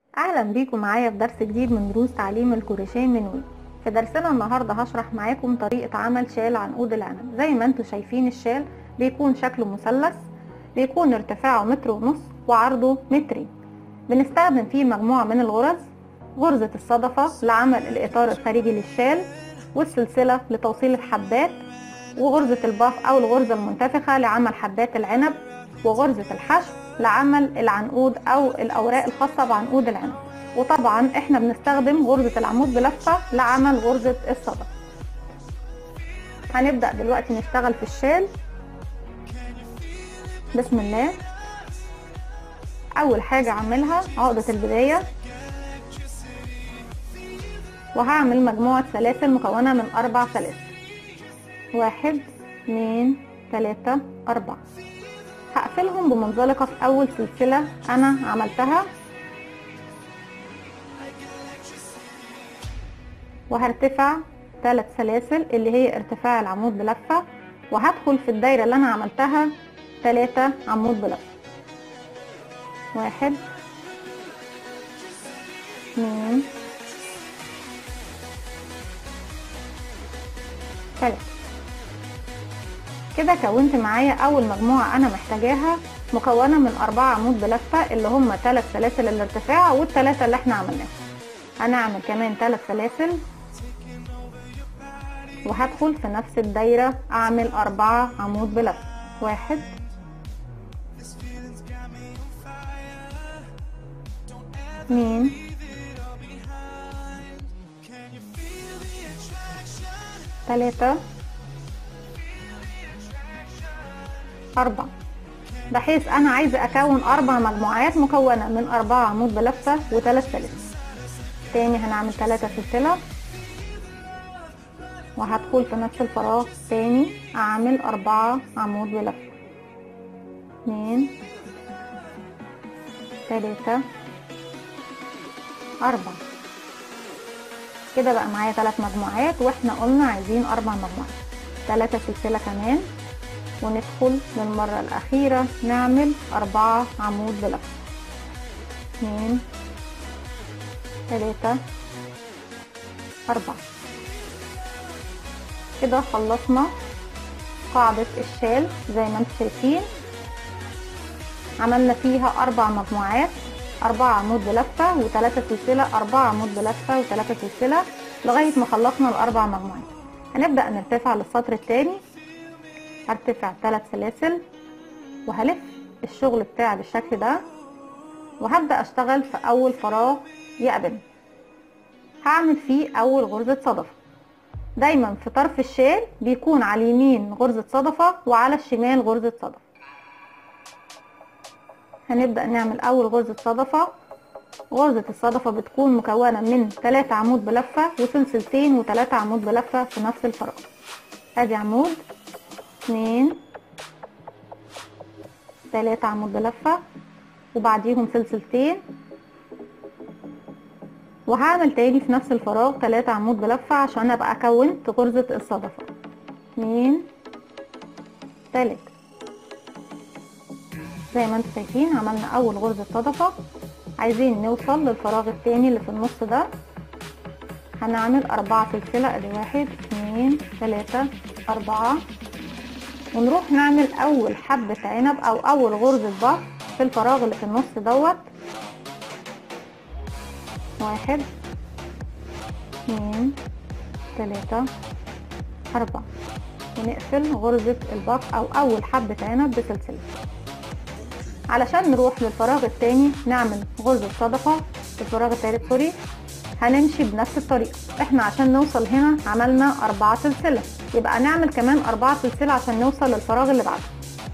اهلا بيكم معايا في درس جديد من دروس تعليم الكروشيه من وي في درسنا النهارده هشرح معاكم طريقه عمل شال عنقود العنب زي ما انتم شايفين الشال بيكون شكله مثلث بيكون ارتفاعه متر ونص وعرضه مترين بنستخدم فيه مجموعه من الغرز غرزه الصدفه لعمل الاطار الخارجي للشال والسلسله لتوصيل الحبات وغرزه الباف او الغرزه المنتفخه لعمل حبات العنب وغرزه الحشو لعمل العنقود او الاوراق الخاصه بعنقود العنب وطبعا احنا بنستخدم غرزه العمود بلفه لعمل غرزه الصدف هنبدا دلوقتي نشتغل في الشال بسم الله اول حاجه اعملها عقده البدايه وهعمل مجموعه سلاسل مكونه من اربع سلاسل واحد اتنين تلاته اربعه هقفلهم بمنزلقة في أول سلسلة أنا عملتها وهرتفع ثلاث سلاسل اللي هي ارتفاع العمود بلفة وهدخل في الدايرة اللي أنا عملتها ثلاثة عمود بلفة واحد اثنين ثلاثة كده كونت معايا اول مجموعة انا محتاجاها مكونة من اربعة عمود بلفة اللي هم ثلاث سلاسل الارتفاع والثلاثة اللي احنا عملناها هنعمل كمان ثلاث سلاسل وهدخل في نفس الدايرة اعمل اربعة عمود بلفة واحد اثنين ثلاثة أربعة بحيث أنا عايزة أكون أربع مجموعات مكونة من أربعة عمود بلفة وثلاث سلاسل تاني هنعمل ثلاثة سلسلة وهدخل في نفس الفراغ تاني أعمل أربعة عمود بلفة اتنين تلاتة أربعة كده بقى معايا ثلاث مجموعات واحنا قلنا عايزين أربع مجموعات ثلاثة سلسلة كمان وندخل للمرة الأخيرة نعمل أربعة عمود بلفة اتنين تلاتة أربعة كده خلصنا قاعدة الشال زي ما انتم شايفين عملنا فيها أربع مجموعات أربعة عمود بلفة وتلاتة سلسلة أربعة عمود بلفة وتلاتة سلسلة لغاية ما خلصنا الأربع مجموعات هنبدأ نرتفع للسطر التاني هرتفع ثلاث سلاسل وهلف الشغل بتاعي بالشكل ده وهبدأ اشتغل في اول فراغ يقبل هعمل فيه اول غرزة صدفة دايما في طرف الشال بيكون على اليمين غرزة صدفة وعلى الشمال غرزة صدفة هنبدأ نعمل اول غرزة صدفة غرزة الصدفة بتكون مكونة من 3 عمود بلفة وسلسلتين و3 عمود بلفة في نفس الفراغ ادي عمود اتنين تلاتة عمود بلفة وبعديهم سلسلتين وهعمل تاني في نفس الفراغ تلاتة عمود بلفة عشان ابقى كونت غرزة الصدفة اتنين تلاتة زي ما انتم شايفين عملنا اول غرزة صدفة عايزين نوصل للفراغ التاني اللي في النص ده هنعمل اربعة سلسلة ادي واحد اتنين تلاتة اربعة ونروح نعمل اول حبة عنب او اول غرزة بط في الفراغ اللي في النص دوت واحد اتنين تلاتة اربعة ونقفل غرزة البط او اول حبة عنب بسلسلة علشان نروح للفراغ التاني نعمل غرزة صدفة في الفراغ التالت سوري هنمشي بنفس الطريقة احنا عشان نوصل هنا عملنا اربعة سلسلة يبقى نعمل كمان اربعة سلسلة عشان نوصل للفراغ اللي بعده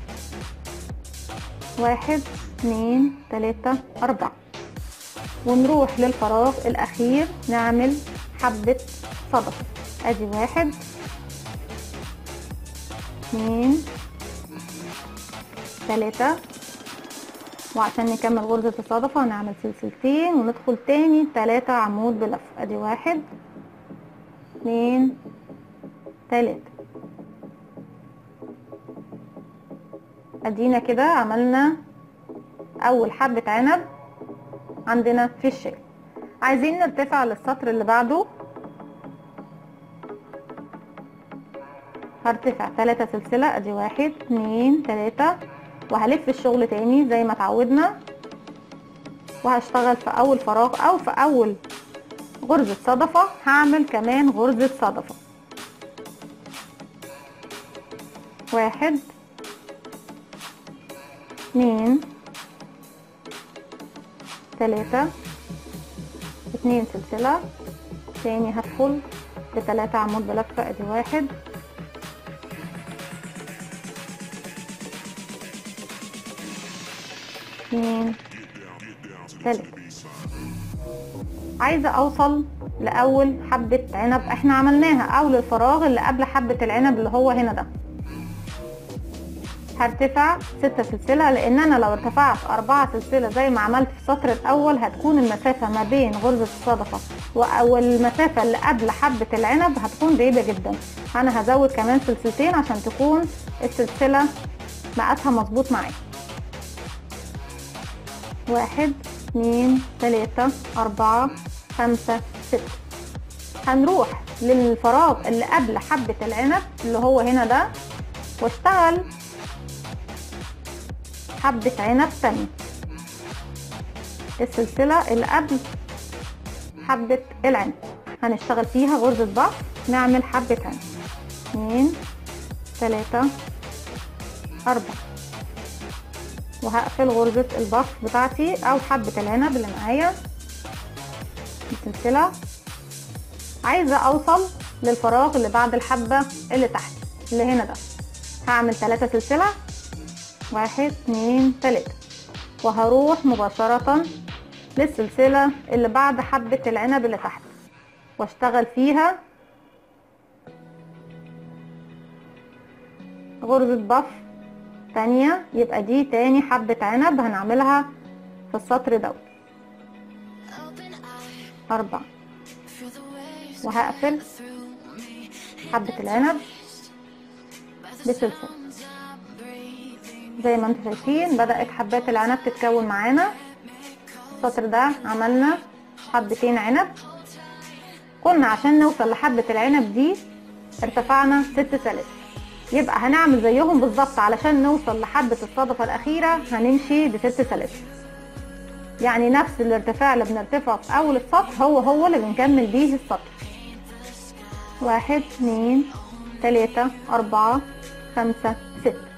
واحد اتنين تلاتة اربعة ونروح للفراغ الاخير نعمل حبة صدفة ادي واحد اتنين تلاتة وعشان نكمل غرزة الصدفة هنعمل سلسلتين وندخل تاني تلاتة عمود بلف ادي واحد اتنين تلاتة ادينا كده عملنا اول حبة عنب عندنا في الشال عايزين نرتفع للسطر اللي بعده هرتفع ثلاثة سلسلة ادي واحد اتنين تلاتة وهلف الشغل تاني زي ما اتعودنا وهشتغل في اول فراغ او في اول غرزة صدفة هعمل كمان غرزة صدفة واحد اتنين تلاتة اتنين سلسلة تاني هدخل بتلاتة عمود بلفة ادي واحد اتنين تلاتة عايزة اوصل لاول حبة عنب احنا عملناها او للفراغ اللي قبل حبة العنب اللي هو هنا ده هرتفع ستة سلسلة لان انا لو ارتفعت اربعة سلسلة زي ما عملت في السطر الاول هتكون المسافة ما بين غرزة الصدفة والمسافة اللي قبل حبة العنب هتكون بعيدة جدا انا هزود كمان سلسلتين عشان تكون السلسلة مقاسها مظبوط معايا واحد اتنين تلاتة اربعة خمسة ستة هنروح للفراغ اللي قبل حبة العنب اللي هو هنا ده واشتغل حبة عنب تانية السلسلة اللي قبل حبة العنب هنشتغل فيها غرزة ضغط نعمل حبة عنب اتنين تلاتة أربعة وهقفل غرزة البف بتاعتي أو حبة العنب اللي معايا السلسلة عايزة أوصل للفراغ اللي بعد الحبة اللي تحت اللي هنا ده هعمل تلاتة سلسلة واحد اتنين تلاتة وهروح مباشرة للسلسلة اللي بعد حبة العنب اللي تحت واشتغل فيها غرزة بف تانية يبقى دي تاني حبة عنب هنعملها في السطر دوت أربعة وهقفل حبة العنب بسلسلة زي ما انتم شايفين بدأت حبات العنب تتكون معانا السطر ده عملنا حبتين عنب كنا عشان نوصل لحبة العنب دي ارتفعنا ست سلاسل يبقى هنعمل زيهم بالظبط علشان نوصل لحبة الصدفة الأخيرة هنمشي بست سلاسل يعني نفس الارتفاع اللي بنرتفعه في أول السطر هو هو اللي بنكمل بيه السطر واحد اتنين تلاتة أربعة خمسة ستة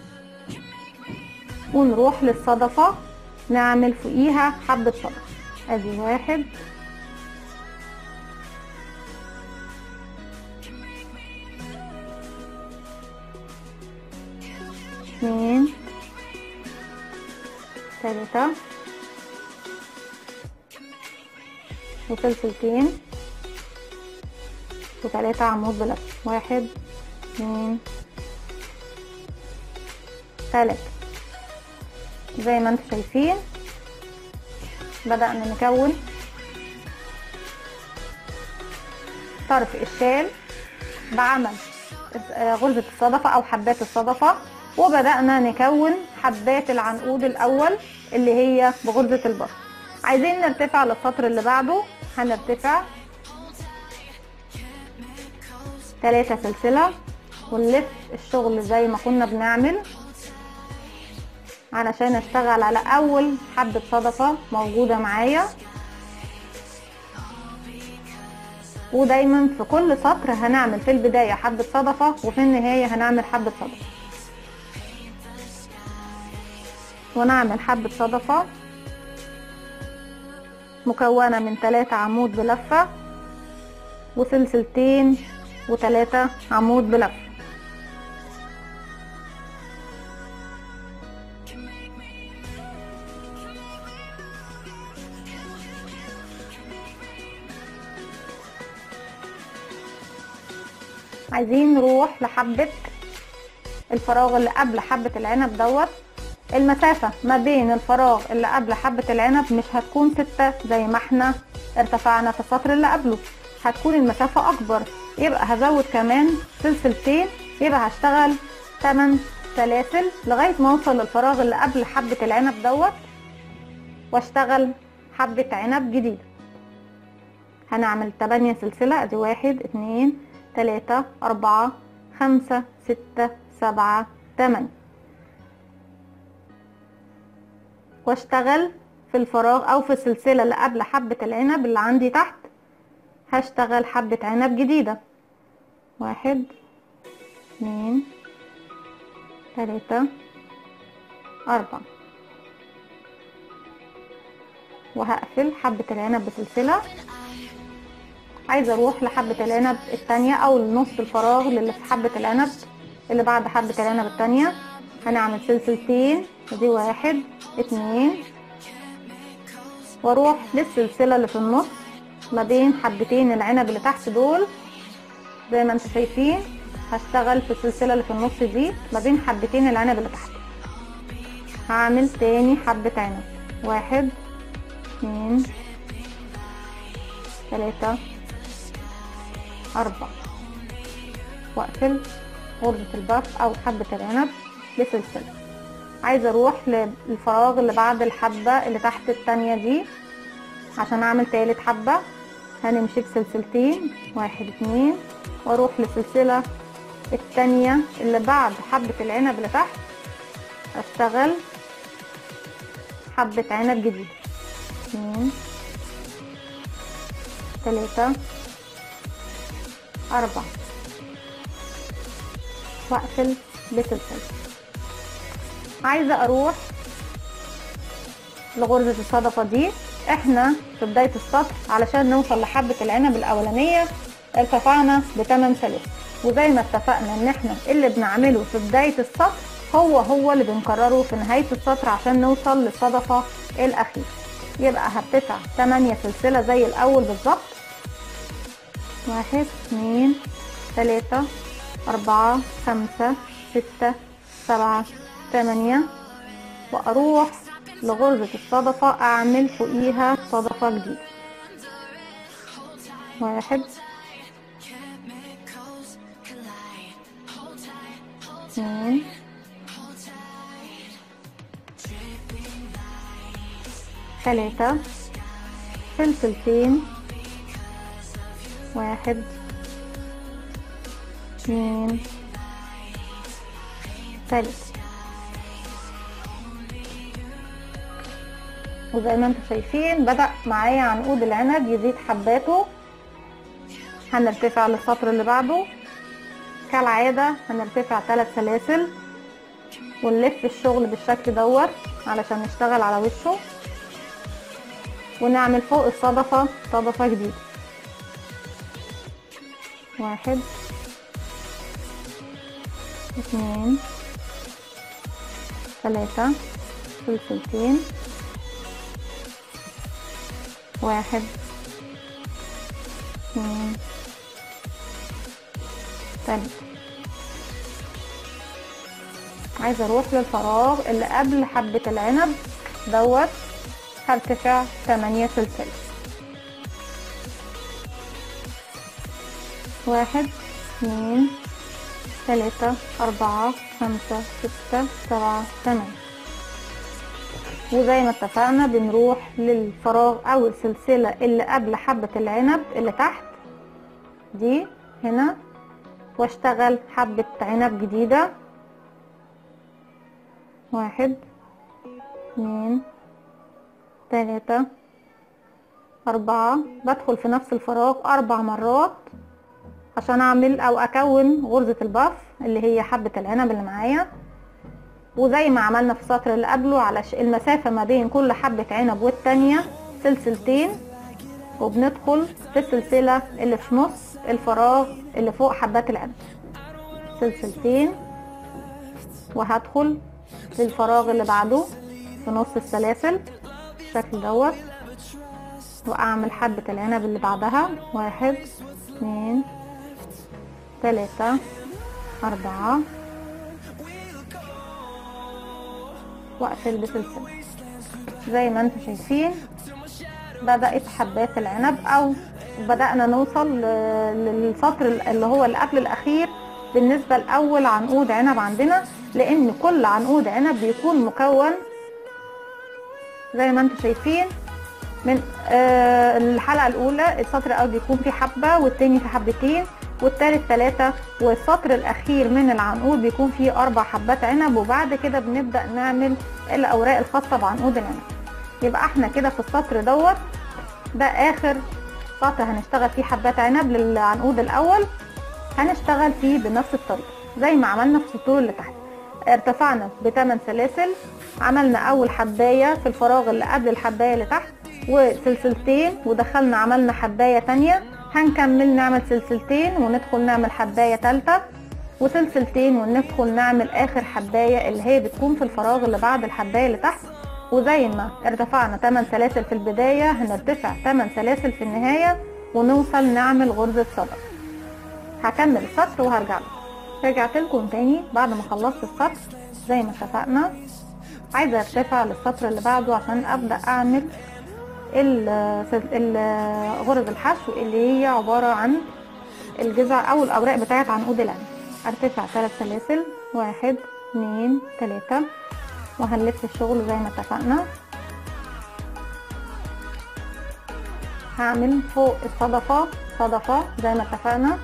ونروح للصدفة نعمل فوقيها حبة صدفة ادي واحد اتنين تلاتة وسلسلتين وتلاتة عمود بلف واحد اتنين تلاتة زي ما انتم شايفين بدأنا نكون طرف الشال بعمل غرزة الصدفة او حبات الصدفة وبدأنا نكون حبات العنقود الاول اللي هي بغرزة البر عايزين نرتفع للسطر اللي بعده هنرتفع ثلاثة سلسلة ونلف الشغل زي ما كنا بنعمل علشان اشتغل على اول حبة صدفة موجودة معايا ودايما في كل سطر هنعمل في البداية حبة صدفة وفي النهاية هنعمل حبة صدفة ونعمل حبة صدفة مكونة من ثلاثة عمود بلفة وسلسلتين وثلاثة عمود بلفة عايزين نروح لحبة الفراغ اللي قبل حبة العنب دوت المسافة ما بين الفراغ اللي قبل حبة العنب مش هتكون ستة زي ما احنا ارتفعنا في السطر اللي قبله هتكون المسافة اكبر يبقى هزود كمان سلسلتين يبقى هشتغل 8 سلاسل لغاية ما اوصل للفراغ اللي قبل حبة العنب دوت واشتغل حبة عنب جديدة هنعمل تمانية سلسلة ادي واحد اتنين تلاتة اربعة خمسة ستة سبعة تمانية واشتغل في الفراغ او في السلسلة اللي قبل حبة العنب اللي عندي تحت هشتغل حبة عنب جديدة واحد اتنين تلاتة أربعة وهقفل حبة العنب بسلسلة عايزة اروح لحبة العنب التانية او النص الفراغ اللي في حبة العنب اللي بعد حبة العنب التانية هنعمل سلسلتين ودي واحد اتنين واروح للسلسلة اللي في النص ما بين حبتين العنب اللي تحت دول زي ما انتم شايفين هشتغل في السلسلة اللي في النص دي ما بين حبتين العنب اللي تحت هعمل تاني حبة عنب واحد اتنين تلاتة أربعة واقفل غرزة البف أو حبة العنب بسلسلة عايزة اروح للفراغ اللي بعد الحبة اللي تحت التانية دي عشان اعمل تالت حبة هنمشي بسلسلتين واحد اتنين واروح للسلسلة التانية اللي بعد حبة العنب اللي تحت اشتغل حبة عنب جديدة اتنين تلاتة أربعة واقفل بسلسلة عايزة اروح لغرزة الصدفة دي احنا في بداية السطر علشان نوصل لحبة العنب الاولانية ارتفعنا بتمن سلاسل وزي ما اتفقنا ان احنا اللي بنعمله في بداية السطر هو هو اللي بنكرره في نهاية السطر عشان نوصل للصدفة الاخيرة يبقى هرتفع 8 سلسلة زي الاول بالظبط واحد اتنين تلاتة اربعة خمسة ستة سبعة تمانية واروح لغرزة الصدفة اعمل فوقيها صدفة جديدة واحد اثنين ثلاثة سلسلتين واحد اثنين ثلاثة وزي ما انتم شايفين بدأ معايا عنقود العنب يزيد حباته هنرتفع للسطر اللي بعده كالعادة هنرتفع ثلاث سلاسل ونلف الشغل بالشكل دوت علشان نشتغل على وشه ونعمل فوق الصدفة صدفة جديدة واحد اثنين ثلاثة سلسلتين واحد اثنين ثلاثة عايزة اروح للفراغ اللي قبل حبة العنب دوت هرتفع تمانية سلسلة واحد اثنين ثلاثة أربعة خمسة ستة سبعة تمانية وزي ما اتفقنا بنروح للفراغ او السلسلة اللي قبل حبة العنب اللي تحت دي هنا واشتغل حبة عنب جديدة واحد اثنين تلاتة أربعة بدخل في نفس الفراغ أربع مرات عشان أعمل أو أكون غرزة البف اللي هي حبة العنب اللي معايا وزي ما عملنا في السطر اللي قبله على المسافة ما بين كل حبة عنب والتانية سلسلتين وبندخل في السلسلة اللي في نص الفراغ اللي فوق حبات العنب سلسلتين وهدخل للفراغ اللي بعده في نص السلاسل بالشكل دوت واعمل حبة العنب اللي بعدها واحد اتنين تلاتة اربعة واقفل بسلسلة زي ما انتم شايفين بدأت حبات العنب او بدأنا نوصل للسطر اللي هو اللي قبل الاخير بالنسبة لاول عنقود عنب عندنا لان كل عنقود عنب بيكون مكون زي ما انتم شايفين من آه الحلقة الأولى السطر الأول بيكون فيه حبة والتاني فيه حبتين والتالت ثلاثة والسطر الأخير من العنقود بيكون فيه أربع حبات عنب وبعد كده بنبدأ نعمل الأوراق الخاصة بعنقود العنب يبقى احنا كده في السطر دوت ده آخر سطر هنشتغل فيه حبات عنب للعنقود الأول هنشتغل فيه بنفس الطريقة زي ما عملنا في السطور اللي تحت ارتفعنا بثمان سلاسل عملنا أول حباية في الفراغ اللي قبل الحباية اللي تحت وسلسلتين ودخلنا عملنا حباية تانية هنكمل نعمل سلسلتين وندخل نعمل حباية تالتة وسلسلتين وندخل نعمل اخر حباية اللي هي بتكون في الفراغ اللي بعد الحباية اللي تحت وزي ما ارتفعنا 8 سلاسل في البداية هنرتفع 8 سلاسل في النهاية ونوصل نعمل غرزة صدر هكمل السطر وهرجع لكم رجعت لكم تاني بعد ما خلصت السطر زي ما اتفقنا عايزة ارتفع للسطر اللي بعده عشان ابدأ اعمل غرز الحشو اللي هي عبارة عن الجذع او الاوراق بتاعت عنقود العنب ارتفع ثلاث سلاسل واحد اتنين تلاتة وهنلف الشغل زي ما اتفقنا هعمل فوق الصدفة صدفة زي ما اتفقنا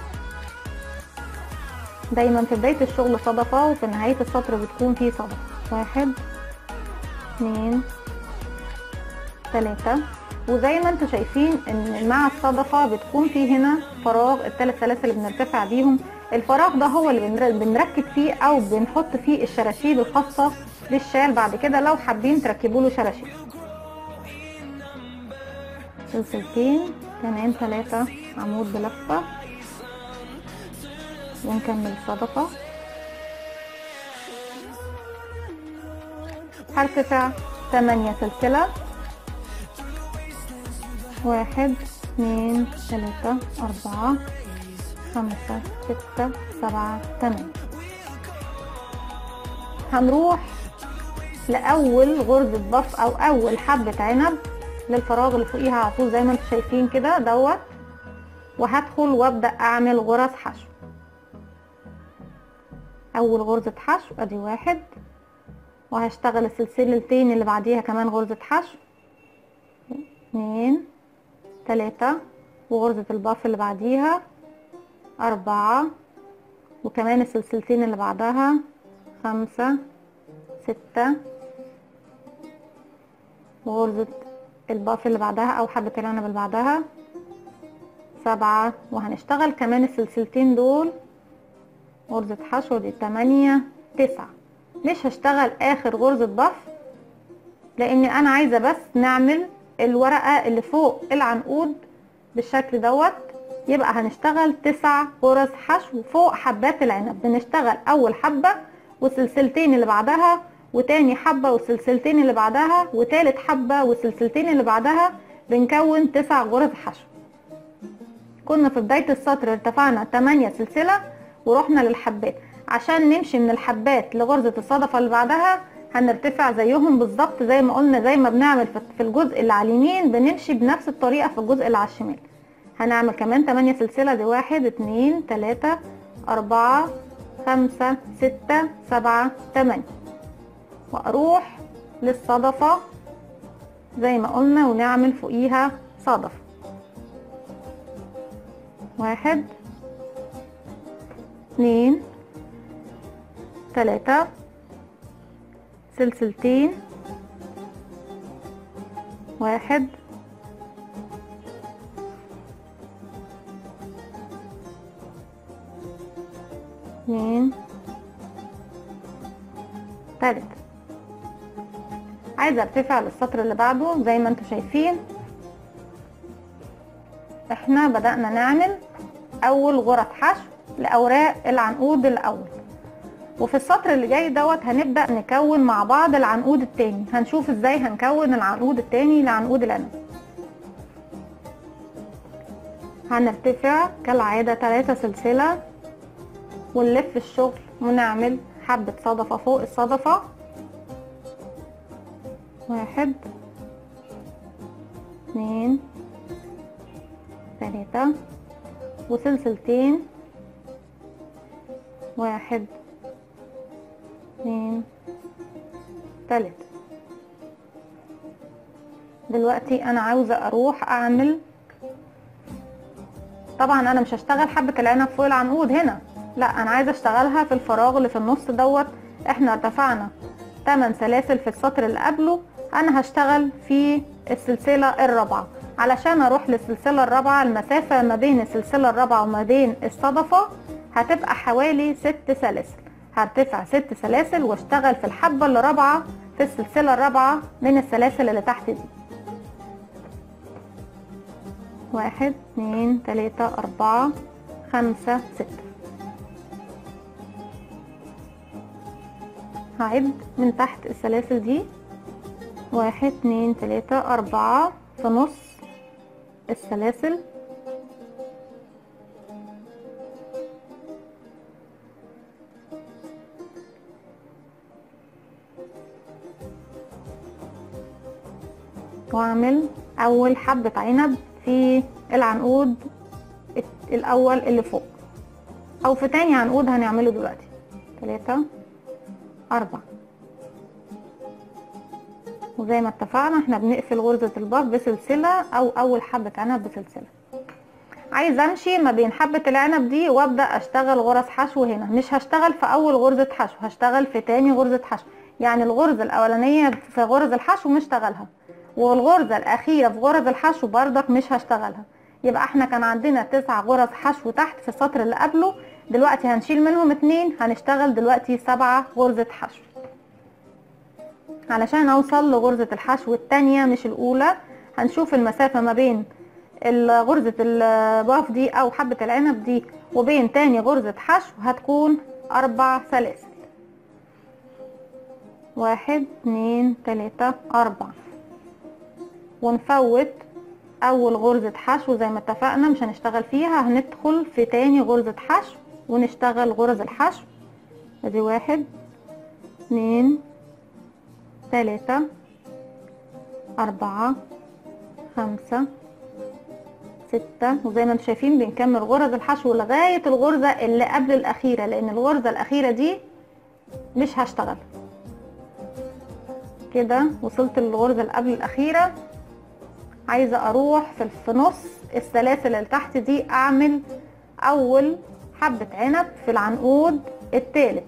دايما في بداية الشغل صدفة وفي نهاية السطر بتكون فيه صدفة واحد اتنين تلاتة وزي ما انتم شايفين ان مع الصدفة بتكون في هنا فراغ الثلاث سلاسل اللي بنرتفع بيهم الفراغ ده هو اللي بنركب فيه او بنحط فيه الشراشيب الخاصة بالشال بعد كده لو حابين تركبوا له شراشيب سلسلتين كمان ثلاثة عمود بلفة ونكمل الصدفة هرتفع تمانية سلسلة واحد اتنين تلاتة أربعة خمسة ستة سبعة تمانية هنروح لأول غرزة ضف أو أول حبة عنب للفراغ اللي فوقيها على طول زي ما انتم شايفين كده دوت وهدخل وابدأ أعمل غرز حشو أول غرزة حشو أدي واحد وهشتغل السلسلتين اللي بعديها كمان غرزة حشو اتنين تلاتة وغرزة الباف اللي بعديها أربعة وكمان السلسلتين اللي بعدها خمسة ستة وغرزة الباف اللي بعدها أو حبة العنب اللي بعدها سبعة وهنشتغل كمان السلسلتين دول غرزة حشو دي تمانية تسعة مش هشتغل آخر غرزة ضف لأن أنا عايزة بس نعمل الورقة اللي فوق العنقود بالشكل دوت يبقى هنشتغل تسع غرز حشو فوق حبات العنب بنشتغل اول حبة والسلسلتين اللي بعدها وتاني حبة والسلسلتين اللي بعدها وتالت حبة والسلسلتين اللي بعدها بنكون تسع غرز حشو كنا في بداية السطر ارتفعنا 8 سلسلة ورحنا للحبات عشان نمشي من الحبات لغرزة الصدفة اللي بعدها هنرتفع زيهم بالظبط زي ما قلنا زي ما بنعمل في الجزء اللي على اليمين بنمشي بنفس الطريقة في الجزء اللي على الشمال هنعمل كمان 8 سلسلة دي واحد اتنين تلاتة أربعة خمسة ستة سبعة تمانية وأروح للصدفة زي ما قلنا ونعمل فوقيها صدفة واحد اتنين تلاتة سلسلتين واحد اتنين تالت عايزة ارتفع للسطر اللي بعده زي ما انتم شايفين احنا بدأنا نعمل اول غرف حشو لاوراق العنقود الاول وفي السطر اللي جاي دوت هنبدأ نكون مع بعض العنقود التاني هنشوف ازاي هنكون العنقود التاني لعنقود العنب هنرتفع كالعادة تلاتة سلسلة ونلف الشغل ونعمل حبة صدفة فوق الصدفة واحد اتنين تلاتة وسلسلتين واحد اتنين تلاتة دلوقتي انا عاوزة اروح اعمل طبعا انا مش هشتغل حبة العنب فوق العنقود هنا لا انا عايزة اشتغلها في الفراغ اللي في النص دوت احنا ارتفعنا 8 سلاسل في السطر اللي قبله انا هشتغل في السلسلة الرابعة علشان اروح للسلسلة الرابعة المسافة ما بين السلسلة الرابعة وما بين الصدفة هتبقى حوالي ست سلاسل هرتفع ست سلاسل واشتغل في الحبة اللي رابعة في السلسلة الرابعة من السلاسل اللي تحت دي واحد اتنين تلاتة اربعة خمسة ستة هعد من تحت السلاسل دي واحد اتنين تلاتة اربعة في نص السلاسل واعمل اول حبة عنب في العنقود الاول اللي فوق او في تاني عنقود هنعمله دلوقتي تلاتة اربعة وزي ما اتفقنا احنا بنقفل غرزة الباف بسلسلة او اول حبة عنب بسلسلة عايزه امشي ما بين حبة العنب دي وابدأ اشتغل غرز حشو هنا مش هشتغل في اول غرزة حشو هشتغل في تاني غرزة حشو يعني الغرزة الاولانية في غرز الحشو مش هشتغلها والغرزة الاخيرة في غرز الحشو بردك مش هشتغلها يبقى احنا كان عندنا تسع غرز حشو تحت في السطر اللي قبله دلوقتي هنشيل منهم اتنين هنشتغل دلوقتي سبعة غرزة حشو علشان اوصل لغرزة الحشو التانية مش الاولى هنشوف المسافة ما بين غرزة الباف دي او حبة العنب دي وبين تاني غرزة حشو هتكون اربع سلاسل واحد اتنين تلاتة اربعة ونفوت اول غرزة حشو زي ما اتفقنا مش هنشتغل فيها هندخل في تاني غرزة حشو ونشتغل غرز الحشو ادي واحد اتنين تلاتة اربعة خمسة ستة وزي ما انتم شايفين بنكمل غرز الحشو لغاية الغرزة اللي قبل الاخيرة لان الغرزة الاخيرة دي مش هشتغل كده وصلت للغرزة اللي قبل الاخيرة عايزة اروح في في نص السلاسل اللي تحت دي اعمل اول حبة عنب في العنقود التالت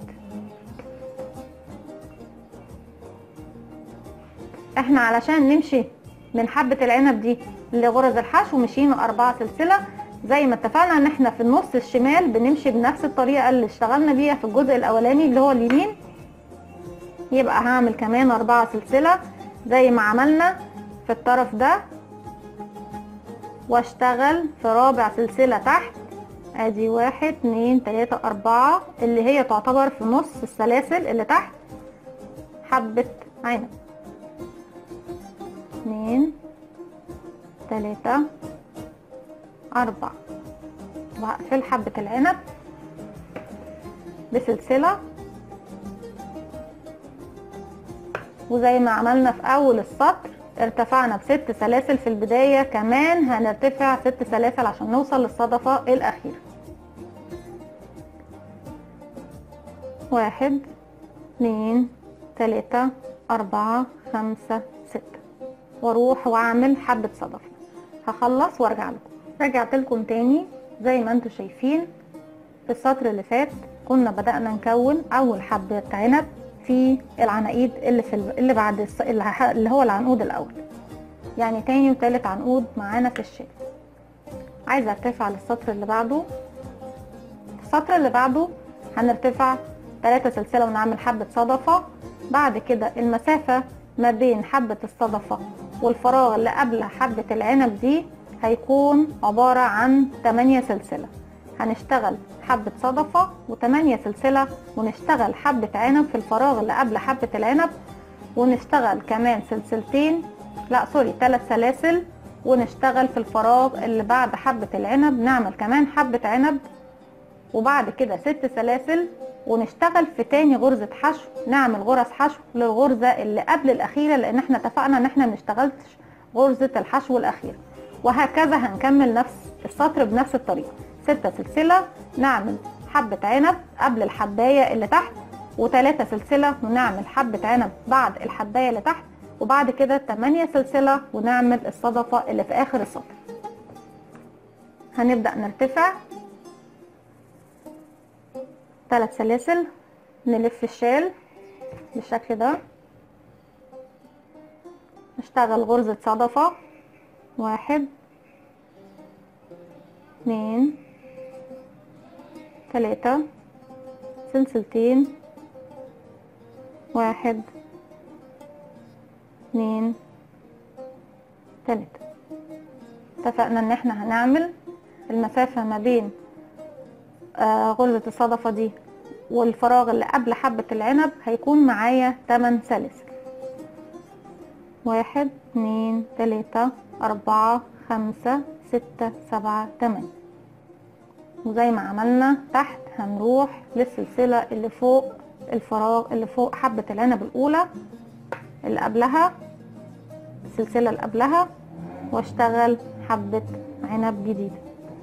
احنا علشان نمشي من حبة العنب دي لغرز الحشو مشينا اربعة سلسلة زي ما اتفقنا ان احنا في النص الشمال بنمشي بنفس الطريقة اللي اشتغلنا بيها في الجزء الاولاني اللي هو اليمين يبقى هعمل كمان اربعة سلسلة زي ما عملنا في الطرف ده واشتغل في رابع سلسلة تحت ادي واحد اتنين تلاتة اربعة اللي هي تعتبر في نص السلاسل اللي تحت حبة عنب اتنين تلاتة اربعة وهقفل حبة العنب بسلسلة وزي ما عملنا في اول السطر ارتفعنا بست سلاسل في البداية كمان هنرتفع ست سلاسل عشان نوصل للصدفة الاخيرة واحد اتنين تلاتة اربعة خمسة ستة واروح واعمل حبة صدفة هخلص وارجع لكم رجعت لكم تاني زي ما انتم شايفين في السطر اللي فات كنا بدأنا نكون اول حبة عنب في العناقيد اللي في اللي بعد الص... اللي هو العنقود الاول يعني تاني وتالت عنقود معانا في الشال عايزه ارتفع للسطر اللي بعده السطر اللي بعده هنرتفع ثلاثة سلسلة ونعمل حبة صدفة بعد كده المسافة ما بين حبة الصدفة والفراغ اللي قبل حبة العنب دي هيكون عبارة عن 8 سلسلة هنشتغل حبة صدفة وتمانية سلسلة ونشتغل حبة عنب في الفراغ اللي قبل حبة العنب ونشتغل كمان سلسلتين لا سوري ثلاث سلاسل ونشتغل في الفراغ اللي بعد حبة العنب نعمل كمان حبة عنب وبعد كده ست سلاسل ونشتغل في تاني غرزة حشو نعمل غرز حشو للغرزة اللي قبل الأخيرة لأن احنا اتفقنا ان احنا منشتغلتش غرزة الحشو الأخيرة وهكذا هنكمل نفس السطر بنفس الطريقة ستة سلسلة نعمل حبة عنب قبل الحباية اللي تحت وتلاتة سلسلة ونعمل حبة عنب بعد الحباية اللي تحت وبعد كده 8 سلسلة ونعمل الصدفة اللي في اخر السطر هنبدأ نرتفع ثلاث سلاسل نلف الشال بالشكل ده نشتغل غرزة صدفة واحد اتنين تلاتة سلسلتين واحد اتنين تلاتة اتفقنا ان احنا هنعمل المسافة ما بين آه غرزة الصدفة دي والفراغ اللي قبل حبة العنب هيكون معايا 8 سلاسل واحد اتنين تلاتة أربعة خمسة ستة سبعة تمانية وزي ما عملنا تحت هنروح للسلسلة اللي فوق الفراغ اللي فوق حبة العنب الأولى اللي قبلها السلسلة اللي قبلها واشتغل حبة عنب جديدة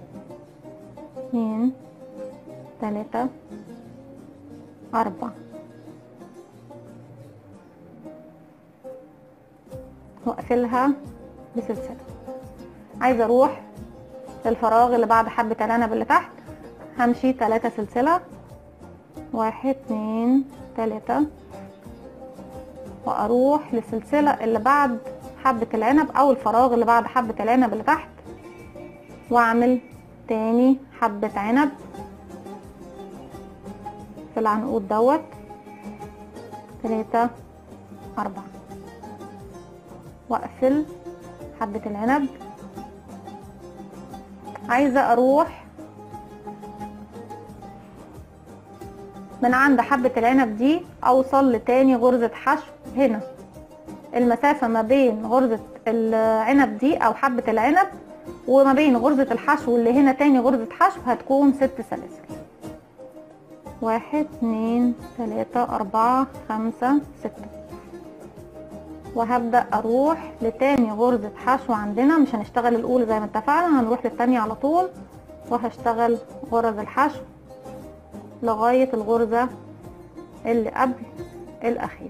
اتنين تلاتة أربعة واقفلها بسلسلة عايزة اروح للفراغ اللي بعد حبة العنب اللي تحت همشي تلاتة سلسلة واحد اتنين تلاتة واروح للسلسلة اللي بعد حبة العنب او الفراغ اللي بعد حبة العنب اللي تحت واعمل تاني حبة عنب في العنقود دوت تلاتة أربعة واقفل حبة العنب عايزة اروح من عند حبة العنب دي اوصل لتاني غرزة حشو هنا المسافة ما بين غرزة العنب دي او حبة العنب وما بين غرزة الحشو اللي هنا تاني غرزة حشو هتكون ست سلاسل واحد اتنين تلاتة اربعة خمسة ستة وهبدأ اروح لتاني غرزة حشو عندنا مش هنشتغل الاولى زي ما اتفقنا هنروح للتانية على طول وهشتغل غرز الحشو لغاية الغرزة اللي قبل الاخير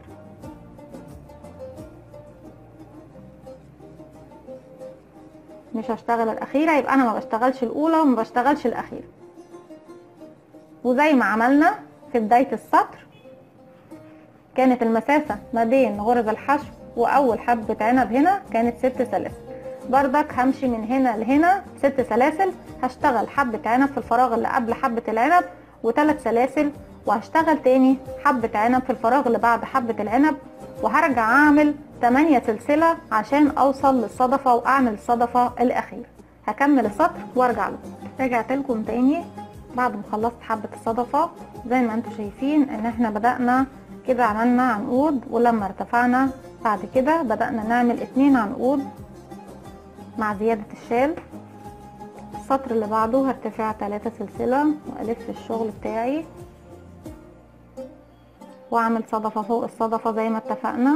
مش هشتغل الاخيرة يبقى انا ما بشتغلش الاولى وما بشتغلش الاخيرة وزي ما عملنا في بداية السطر كانت المسافة ما بين غرز الحشو واول حبة عنب هنا كانت ست سلاسل بردك همشي من هنا لهنا ست سلاسل هشتغل حبة عنب في الفراغ اللي قبل حبة العنب وثلاث سلاسل وهشتغل تاني حبة عنب في الفراغ اللي بعد حبة العنب وهرجع اعمل 8 سلسلة عشان اوصل للصدفة واعمل الصدفة الاخيرة هكمل السطر وارجع لكم رجعت لكم تاني بعد ما خلصت حبة الصدفة زي ما انتم شايفين ان احنا بدأنا كده عملنا عنقود ولما ارتفعنا بعد كده بدأنا نعمل اتنين عنقود مع زيادة الشال السطر اللي بعده هرتفع تلاتة سلسلة والف الشغل بتاعي واعمل صدفة فوق الصدفة زي ما اتفقنا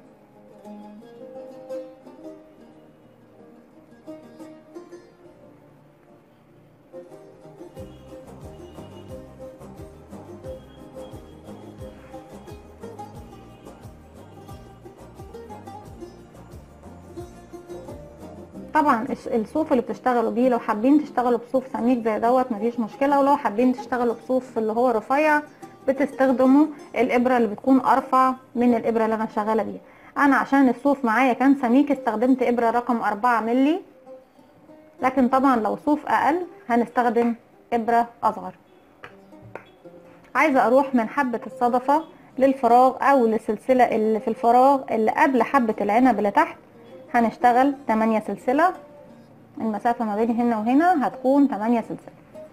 طبعا الصوف اللي بتشتغلوا بيه لو حابين تشتغلوا بصوف سميك زي دوت مفيش مشكله ولو حابين تشتغلوا بصوف اللي هو رفيع بتستخدموا الابره اللي بتكون ارفع من الابره اللي انا شغاله بيها انا عشان الصوف معايا كان سميك استخدمت ابره رقم 4 ملي لكن طبعا لو صوف اقل هنستخدم ابره اصغر عايزه اروح من حبه الصدفه للفراغ او للسلسله اللي في الفراغ اللي قبل حبه العنب اللي تحت هنشتغل 8 سلسلة المسافة ما بين هنا وهنا هتكون 8 سلسلة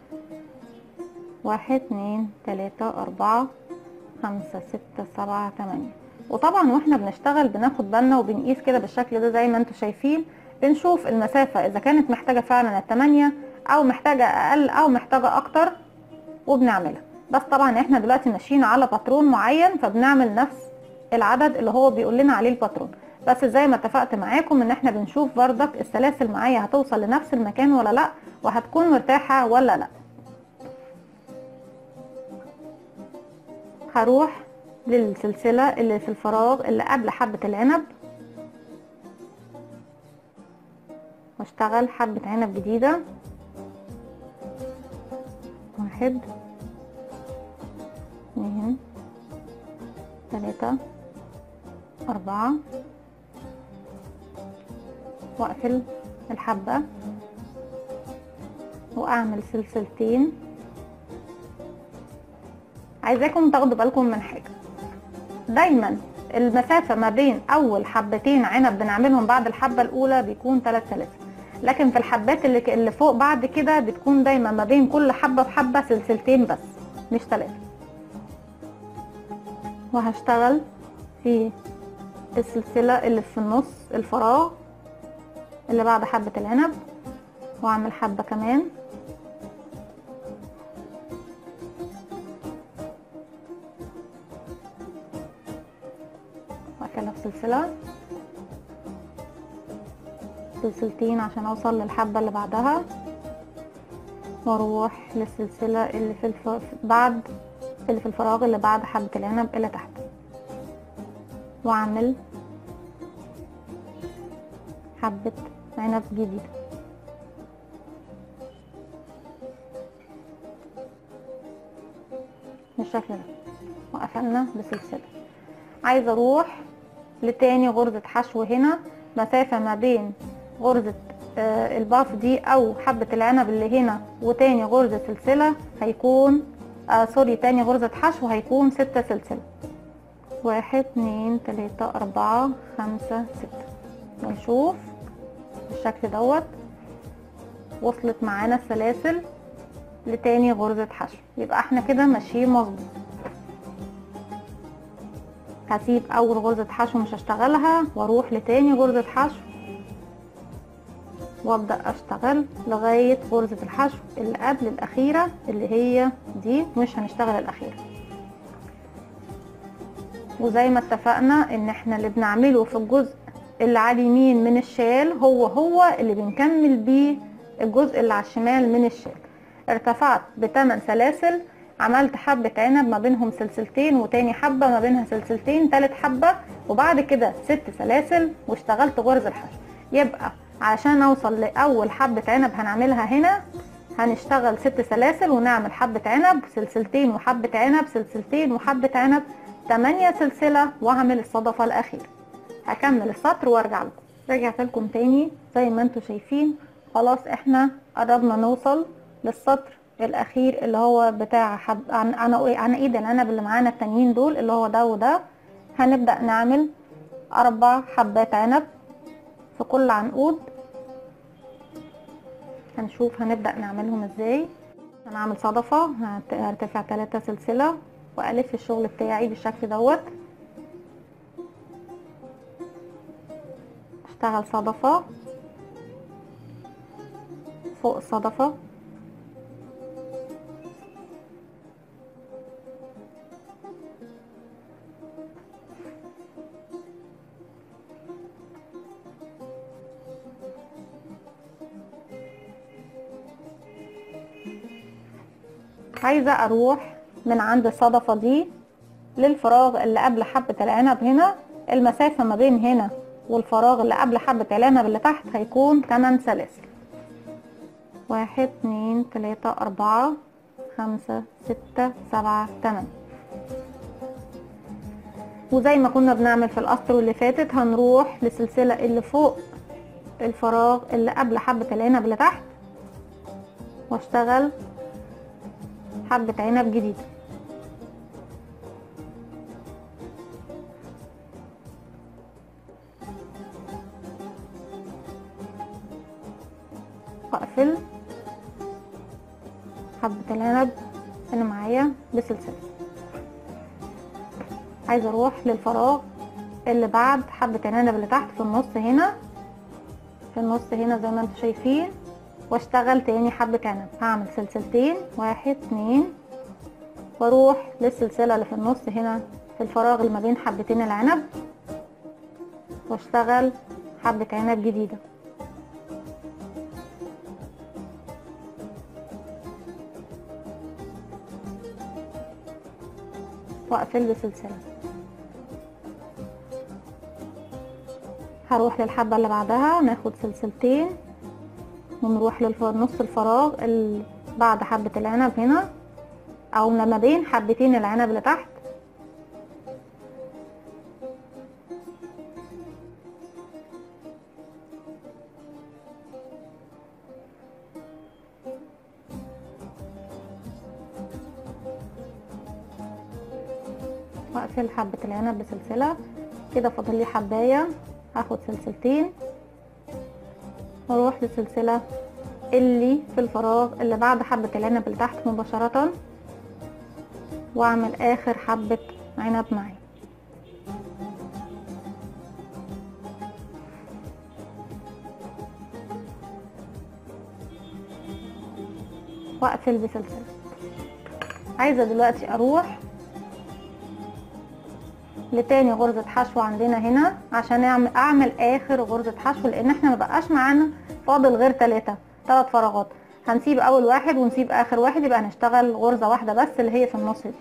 واحد اتنين تلاتة اربعة خمسة ستة سبعة تمانية وطبعا واحنا بنشتغل بناخد بالنا وبنقيس كده بالشكل ده زي ما انتم شايفين بنشوف المسافة اذا كانت محتاجة فعلا التمانية او محتاجة اقل او محتاجة اكتر وبنعملها بس طبعا احنا دلوقتي ماشيين على باترون معين فبنعمل نفس العدد اللي هو بيقول لنا عليه الباترون بس زي ما اتفقت معاكم ان احنا بنشوف بردك السلاسل معايا هتوصل لنفس المكان ولا لا وهتكون مرتاحة ولا لا هروح للسلسلة اللي في الفراغ اللي قبل حبة العنب واشتغل حبة عنب جديدة واحد اتنين تلاتة أربعة وأقفل الحبة وأعمل سلسلتين عايزاكم تاخدوا بالكم من حاجة دايما المسافة ما بين أول حبتين عنب بنعملهم بعد الحبة الأولى بيكون تلات سلاسل لكن في الحبات اللي, اللي فوق بعد كده بتكون دايما ما بين كل حبة وحبة سلسلتين بس مش تلاتة وهشتغل في السلسلة اللي في النص الفراغ اللي بعد حبة العنب واعمل حبة كمان واكلها في سلسلة سلسلتين عشان اوصل للحبة اللي بعدها واروح للسلسلة اللي في الف... بعد اللي في الفراغ اللي بعد حبة العنب اللي تحت واعمل حبة عنب جديدة بالشكل ده وقفلنا بسلسلة عايزة اروح لتاني غرزة حشو هنا مسافة ما بين غرزة آه الباف دي او حبة العنب اللي هنا وتاني غرزة سلسلة هيكون آه سوري تاني غرزة حشو هيكون ستة سلسلة واحد اتنين تلاتة اربعة خمسة ستة ونشوف بالشكل دوت وصلت معانا السلاسل لتاني غرزة حشو يبقى احنا كده ماشيين مظبوط هسيب اول غرزة حشو مش هشتغلها واروح لتاني غرزة حشو وابدأ اشتغل لغاية غرزة الحشو اللي قبل الاخيرة اللي هي دي مش هنشتغل الاخيرة وزي ما اتفقنا ان احنا اللي بنعمله في الجزء اللي على اليمين من الشال هو هو اللي بنكمل بيه الجزء اللي على الشمال من الشال ارتفعت بثمان سلاسل عملت حبة عنب ما بينهم سلسلتين وتاني حبة ما بينها سلسلتين تالت حبة وبعد كده ست سلاسل واشتغلت غرز الحشو يبقى علشان اوصل لاول حبة عنب هنعملها هنا هنشتغل ست سلاسل ونعمل حبة عنب سلسلتين وحبة عنب سلسلتين وحبة عنب تمانية سلسلة واعمل الصدفة الاخيرة هكمل السطر وارجع لكم رجعت لكم تاني زي ما انتم شايفين خلاص احنا قربنا نوصل للسطر الاخير اللي هو بتاع حب عن عن, عن ايد العنب اللي معانا التانيين دول اللي هو ده وده هنبدا نعمل اربع حبات عنب في كل عنقود هنشوف هنبدا نعملهم ازاي هنعمل صدفه هرتفع ثلاثة سلسله والف الشغل بتاعي بالشكل دوت اشتغل صدفه فوق الصدفه عايزة اروح من عند الصدفة دي للفراغ اللي قبل حبة العنب هنا المسافة ما بين هنا والفراغ اللي قبل حبة العنب اللي تحت هيكون 8 سلاسل واحد اتنين تلاتة اربعة خمسة ستة سبعة تمانية وزي ما كنا بنعمل في الاسطر اللي فاتت هنروح للسلسلة اللي فوق الفراغ اللي قبل حبة العنب اللي تحت واشتغل حبة عنب جديدة واقفل حبة العنب اللي معايا بسلسلة عايزة اروح للفراغ اللي بعد حبة العنب اللي تحت في النص هنا في النص هنا زي ما انتم شايفين واشتغل تاني حبة عنب هعمل سلسلتين واحد اتنين واروح للسلسلة اللي في النص هنا في الفراغ اللي ما بين حبتين العنب واشتغل حبة عنب جديدة واقفل بسلسلة هروح للحبة اللي بعدها ناخد سلسلتين ونروح لنص الفراغ ال- بعد حبة العنب هنا او ما بين حبتين العنب اللي تحت واقفل حبة العنب بسلسلة كده فاضل لي حباية هاخد سلسلتين واروح للسلسلة اللي في الفراغ اللي بعد حبة العنب اللي تحت مباشرة واعمل اخر حبة عنب معي واقفل بسلسلة عايزة دلوقتي اروح لتاني غرزة حشو عندنا هنا عشان اعمل, أعمل اخر غرزة حشو لان احنا مبقاش معانا فاضل غير تلاتة تلات فراغات هنسيب اول واحد ونسيب اخر واحد يبقى هنشتغل غرزة واحدة بس اللي هي في النص دي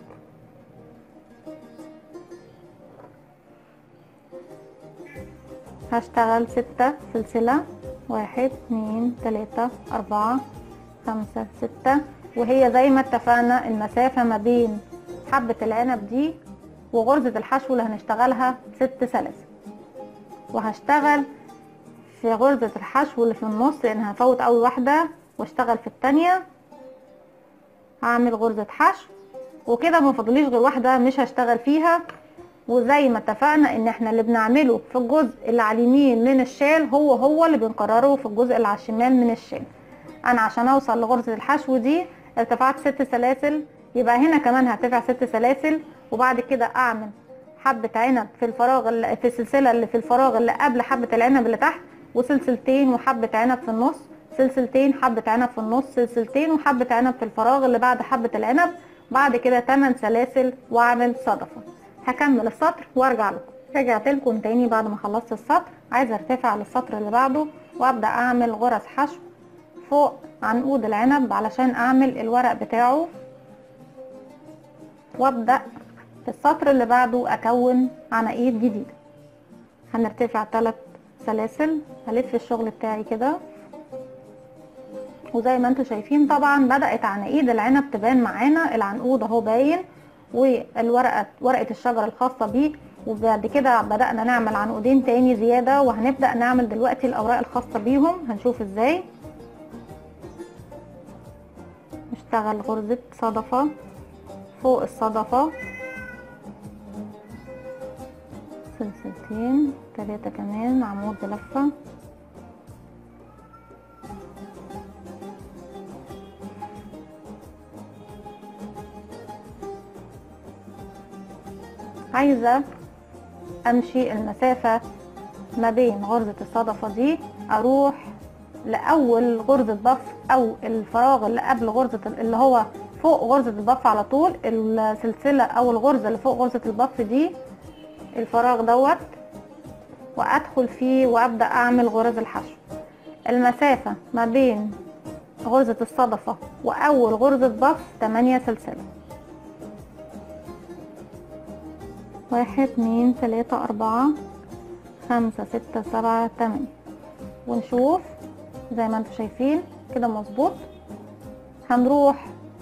هشتغل ستة سلسلة واحد اتنين تلاتة اربعة خمسة ستة وهي زي ما اتفقنا المسافة ما بين حبة العنب دي وغرزة الحشو اللي هنشتغلها ست سلاسل وهشتغل في غرزة الحشو اللي في النص لان هفوت اول واحدة واشتغل في التانية هعمل غرزة حشو وكده ما فاضليش غير واحدة مش هشتغل فيها وزي ما اتفقنا ان احنا اللي بنعمله في الجزء اللي على اليمين من الشال هو هو اللي بنكرره في الجزء اللي على الشمال من الشال انا عشان اوصل لغرزة الحشو دي ارتفعت ست سلاسل يبقى هنا كمان هرتفع ست سلاسل وبعد كده اعمل حبة عنب في الفراغ اللي في السلسلة اللي في الفراغ اللي قبل حبة العنب اللي تحت وسلسلتين وحبة عنب في النص سلسلتين حبة عنب في النص سلسلتين وحبة عنب في الفراغ اللي بعد حبة العنب بعد كده 8 سلاسل واعمل صدفة هكمل السطر وارجع لكم رجعت لكم تاني بعد ما خلصت السطر عايزه ارتفع للسطر اللي بعده وابدا اعمل غرز حشو فوق عنقود العنب علشان اعمل الورق بتاعه وابدا في السطر اللي بعده اكون عناقيد جديده هنرتفع ثلاث سلاسل هلف الشغل بتاعي كده وزي ما انتم شايفين طبعا بدات عناقيد العنب تبان معانا العنقود اهو باين والورقه ورقه الشجره الخاصه بيه وبعد كده بدانا نعمل عنقودين تاني زياده وهنبدا نعمل دلوقتي الاوراق الخاصه بيهم هنشوف ازاي نشتغل غرزه صدفه فوق الصدفه سلسلتين ثلاثه كمان عمود لفه عايزة امشي المسافة ما بين غرزة الصدفة دي اروح لاول غرزة ضف او الفراغ اللي قبل غرزة اللي هو فوق غرزة الضف على طول السلسلة او الغرزة اللي فوق غرزة الضف دي الفراغ دوت وادخل فيه وابدأ اعمل غرز الحشو المسافة ما بين غرزة الصدفة واول غرزة ضف 8 سلسلة واحد اتنين تلاتة اربعة خمسة ستة سبعة تمانية ونشوف زي ما انتم شايفين كده مظبوط هنروح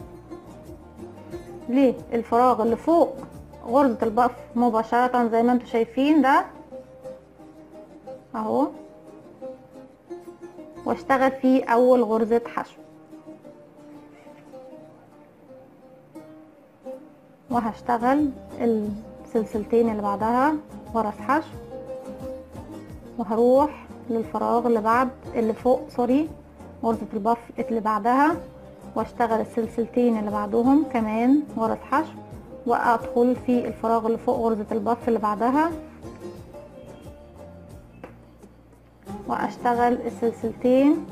للفراغ اللي فوق غرزة البقف مباشرة زي ما انتم شايفين ده اهو واشتغل فيه اول غرزة حشو وهشتغل السلسلتين اللي بعدها غرز حشو وهروح للفراغ اللي بعد اللي فوق سوري غرزة البف اللي بعدها واشتغل السلسلتين اللي بعدهم كمان غرز حشو وادخل في الفراغ اللي فوق غرزة البف اللي بعدها واشتغل السلسلتين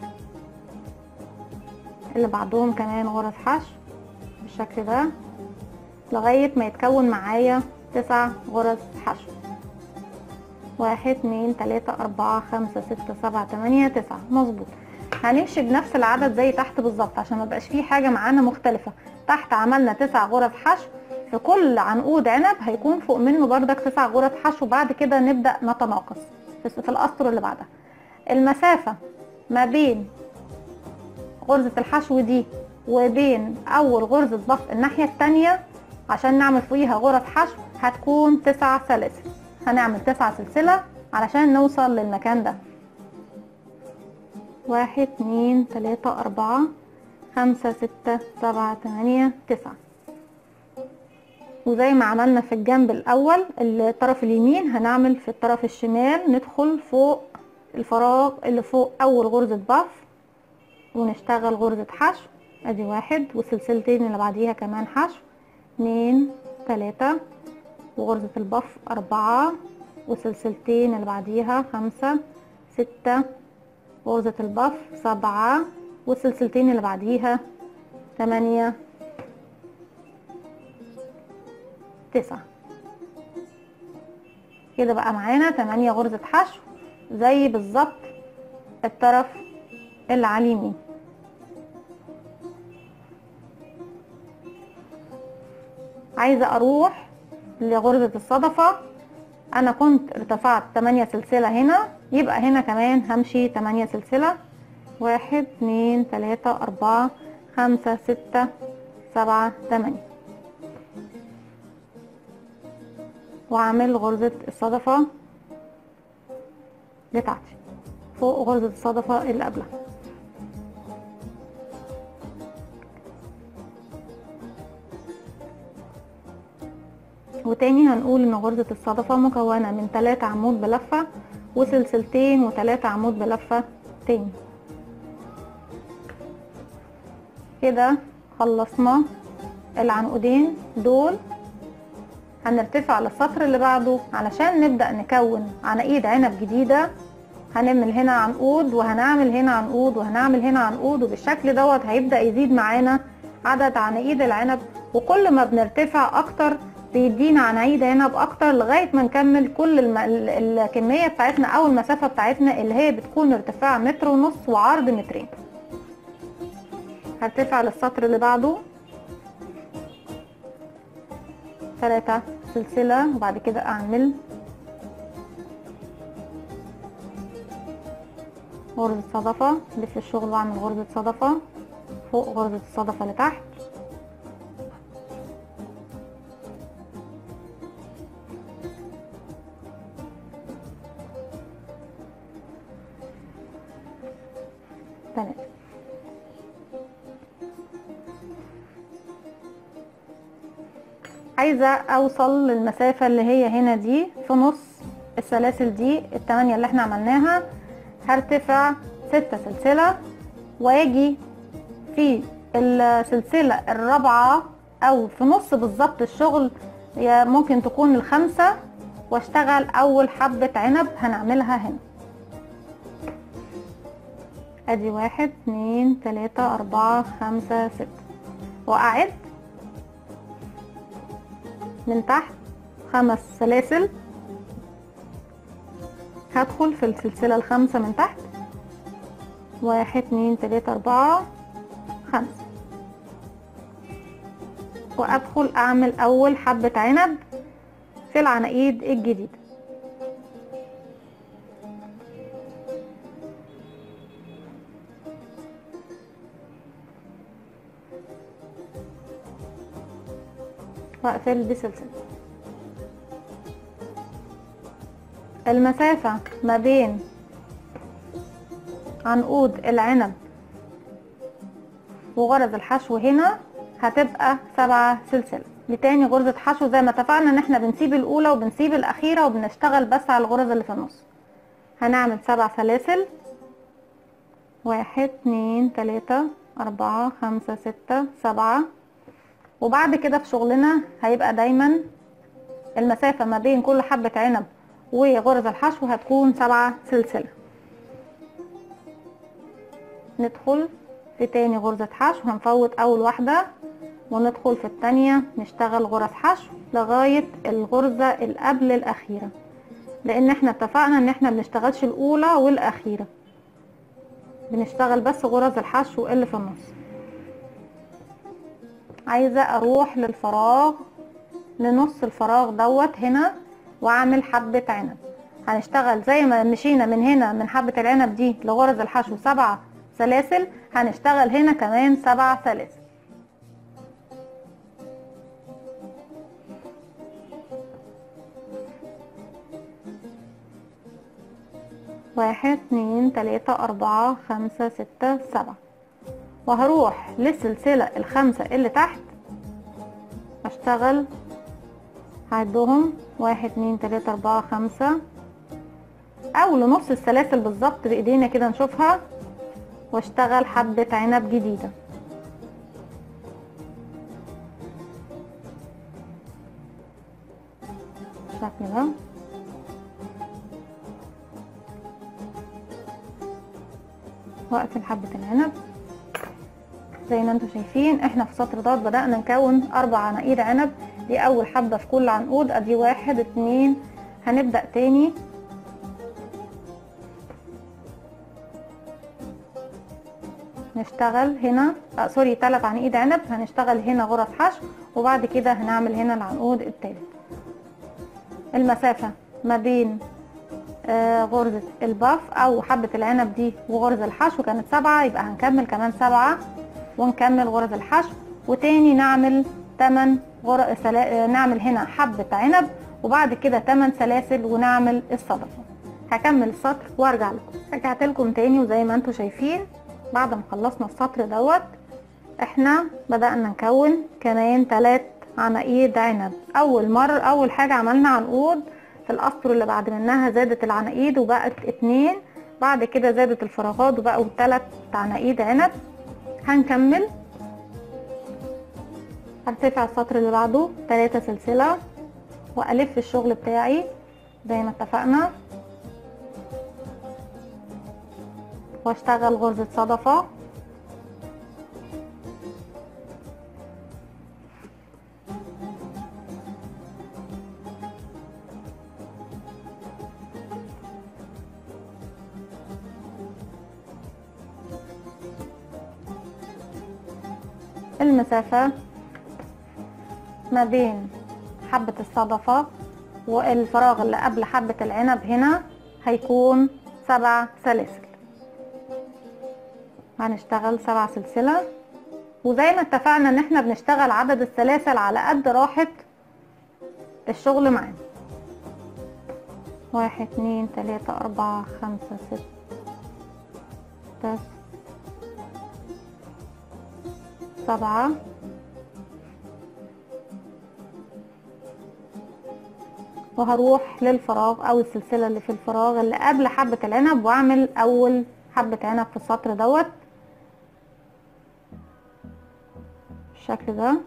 اللي بعدهم كمان غرز حشو بالشكل ده لغاية ما يتكون معايا تسع غرز حشو واحد اتنين تلاتة اربعة خمسة ستة سبعة تمانية تسعة مظبوط هنمشي بنفس العدد زي تحت بالظبط عشان مبقاش فيه حاجة معانا مختلفة تحت عملنا تسع غرز حشو في كل عنقود عنب هيكون فوق منه بردك تسع غرز حشو بعد كده نبدأ نتناقص في الاسطر اللي بعدها المسافة ما بين غرزة الحشو دي وبين اول غرزة ضف الناحية التانية عشان نعمل فوقيها غرز حشو هتكون تسع سلاسل هنعمل تسع سلسلة علشان نوصل للمكان ده واحد اتنين تلاتة اربعة خمسة ستة سبعة تمانية تسعة وزي ما عملنا في الجنب الاول الطرف اليمين هنعمل في الطرف الشمال ندخل فوق الفراغ اللي فوق اول غرزة بف ونشتغل غرزة حشو ادي واحد والسلسلتين اللي بعديها كمان حشو اتنين تلاتة وغرزة البف اربعة وسلسلتين اللي بعديها خمسة ستة غرزة البف سبعة والسلسلتين اللي بعديها تمانية تسعة كده بقى معانا تمانية غرزة حشو زي بالظبط الطرف اللي على اليمين عايزة اروح لغرزة الصدفة انا كنت ارتفعت تمانية سلسلة هنا يبقى هنا كمان همشي تمانية سلسلة واحد اتنين تلاتة اربعة خمسة ستة سبعة تمانية واعمل غرزة الصدفة بتاعتي فوق غرزة الصدفة اللي قبلها وتاني هنقول ان غرزة الصدفة مكونة من تلاتة عمود بلفة وسلسلتين وتلاتة عمود بلفة تاني كده خلصنا العنقودين دول هنرتفع للسطر اللي بعده علشان نبدأ نكون عناقيد عنب جديدة هنعمل هنا عنقود وهنعمل هنا عنقود وهنعمل هنا عنقود وبالشكل دوت هيبدأ يزيد معانا عدد عناقيد العنب وكل ما بنرتفع اكتر بيدينا عناقيد عنب اكتر لغاية ما نكمل كل الم... الكمية بتاعتنا او المسافة بتاعتنا اللي هي بتكون ارتفاع متر ونص وعرض مترين هرتفع للسطر اللي بعده ثلاثة سلسلة وبعد كده اعمل غرزة صدفة لف الشغل واعمل غرزة صدفة فوق غرزة الصدفة لتحت تلاتة عايزة اوصل للمسافة اللي هي هنا دي في نص السلاسل دي التمانية اللي احنا عملناها هرتفع ستة سلسلة واجي في السلسلة الرابعة او في نص بالظبط الشغل هي ممكن تكون الخمسة واشتغل اول حبة عنب هنعملها هنا ادي واحد اتنين تلاتة اربعة خمسة ستة واعد من تحت خمس سلاسل هدخل في السلسلة الخامسة من تحت واحد اتنين تلاتة اربعة خمسة وادخل اعمل اول حبة عنب في العناقيد الجديدة واقفل بسلسلة المسافة ما بين عنقود العنب وغرز الحشو هنا هتبقى سبعة سلسلة لتاني غرزة حشو زي ما اتفقنا ان احنا بنسيب الاولى وبنسيب الاخيرة وبنشتغل بس على الغرز اللي في النص هنعمل سبع سلاسل واحد اتنين تلاتة اربعة خمسة ستة سبعة وبعد كده في شغلنا هيبقى دايما المسافة ما بين كل حبة عنب وغرز الحشو هتكون سبعة سلسلة ندخل في تاني غرزة حشو هنفوت اول واحدة وندخل في التانية نشتغل غرز حشو لغاية الغرزة اللي قبل الاخيرة لان احنا اتفقنا ان احنا بنشتغلش الاولى والاخيرة بنشتغل بس غرز الحشو اللي في النص عايزة اروح للفراغ لنص الفراغ دوت هنا واعمل حبة عنب هنشتغل زي ما مشينا من هنا من حبة العنب دي لغرز الحشو سبع سلاسل هنشتغل هنا كمان سبع سلاسل واحد اتنين تلاتة اربعة خمسة ستة سبعة وهروح للسلسلة الخمسة اللي تحت اشتغل هعدهم واحد اتنين تلاتة اربعة خمسة او لنص السلاسل بالظبط بايدينا كده نشوفها واشتغل حبة عنب جديدة بالشكل ده واقفل حبة العنب زي ما انتم شايفين احنا في سطر دوت بدأنا نكون اربع عناقيد عنب دي اول حبة في كل عنقود ادي واحد اتنين هنبدأ تاني نشتغل هنا آه سوري تلات عناقيد عنب هنشتغل هنا غرز حشو وبعد كده هنعمل هنا العنقود التالت المسافة ما بين آه غرزة الباف او حبة العنب دي وغرز الحشو كانت سبعة يبقى هنكمل كمان سبعة ونكمل غرز الحشو وتاني نعمل تمن غر... سلا... نعمل هنا حبة عنب وبعد كده تمن سلاسل ونعمل الصدفة هكمل السطر وارجع لكم رجعت لكم تاني وزي ما انتم شايفين بعد ما خلصنا السطر دوت احنا بدأنا نكون كمان تلات عناقيد عنب اول مرة اول حاجة عملنا عنقود في الاسطر اللي بعد منها زادت العناقيد وبقت اتنين بعد كده زادت الفراغات وبقوا تلات عناقيد عنب هنكمل هرتفع السطر اللي بعده تلاتة سلسلة والف الشغل بتاعي زي ما اتفقنا واشتغل غرزة صدفة المسافة ما بين حبة الصدفة والفراغ اللي قبل حبة العنب هنا هيكون سبع سلاسل هنشتغل سبع سلسلة وزي ما اتفقنا ان احنا بنشتغل عدد السلاسل على قد راحة الشغل معانا واحد اتنين تلاتة اربعة خمسة ستة سبعة وهروح للفراغ او السلسلة اللي في الفراغ اللي قبل حبة العنب واعمل اول حبة عنب في السطر دوت بالشكل ده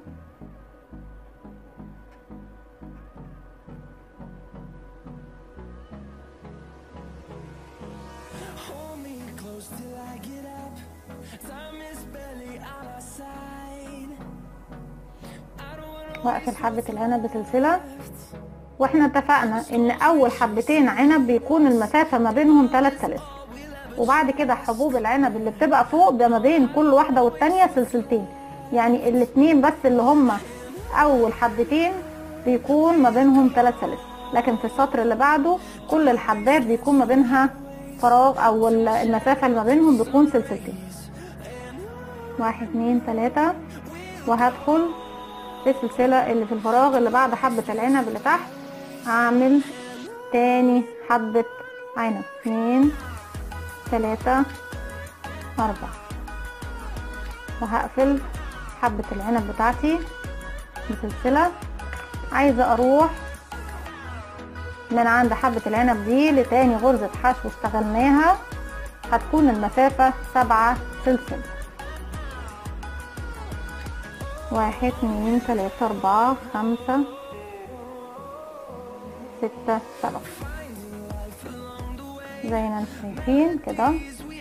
Hold me close till I get up. Time is barely on our side. I don't wanna واقفل حبة العنب بسلسلة واحنا اتفقنا ان اول حبتين عنب بيكون المسافة ما بينهم ثلاث سلاسل وبعد كده حبوب العنب اللي بتبقى فوق ده ما بين كل واحدة والتانية سلسلتين يعني الاتنين بس اللي هما اول حبتين بيكون ما بينهم ثلاث سلاسل لكن في السطر اللي بعده كل الحبات بيكون ما بينها فراغ او المسافة اللي ما بينهم بيكون سلسلتين واحد اتنين تلاتة وهدخل في السلسلة اللي في الفراغ اللي بعد حبة العنب اللي تحت هعمل تاني حبة عنب اتنين تلاتة أربعة وهقفل حبة العنب بتاعتي بسلسلة عايزة أروح من عند حبة العنب دي لتاني غرزة حشو اشتغلناها هتكون المسافة سبعة سلسلة واحد اتنين تلاتة أربعة خمسة ستة سبعة زي ما انتم شايفين كده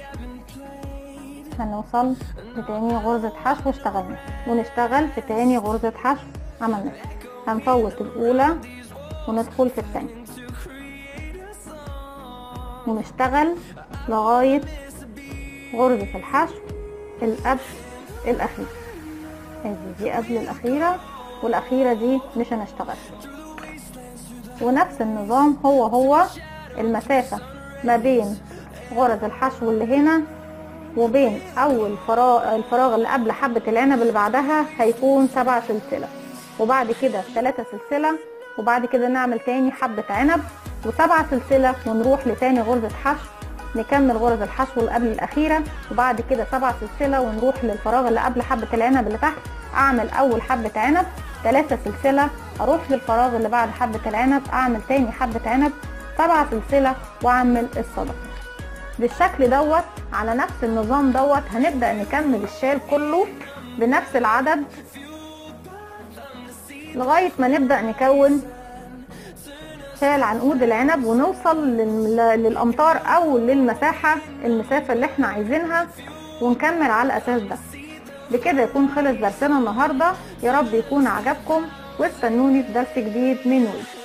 هنوصل لتاني غرزة حشو اشتغلنا ونشتغل في تاني غرزة حشو عملناها هنفوت الأولى وندخل في التانية ونشتغل لغاية غرزة الحشو القبل الأخير ادي دي قبل الأخيرة والأخيرة دي مش هنشتغل ونفس النظام هو هو المسافة ما بين غرز الحشو اللي هنا وبين اول فراغ الفراغ اللي قبل حبة العنب اللي بعدها هيكون سبع سلسلة وبعد كده ثلاثة سلسلة وبعد كده نعمل تاني حبة عنب وسبع سلسلة ونروح لتاني غرزة حشو نكمل غرز الحشو اللي قبل الأخيرة وبعد كده سبع سلسلة ونروح للفراغ اللي قبل حبة العنب اللي تحت أعمل أول حبة عنب ثلاثة سلسلة أروح للفراغ اللي بعد حبة العنب أعمل تاني حبة عنب سبع سلسلة وأعمل الصدفة بالشكل دوت على نفس النظام دوت هنبدأ نكمل الشال كله بنفس العدد لغاية ما نبدأ نكون شال عنقود العنب ونوصل لل- للأمتار أو للمساحة المسافة اللي احنا عايزينها ونكمل على الأساس ده بكده يكون خلص درسنا النهاردة يا رب يكون عجبكم واستنوني في درس جديد من ويك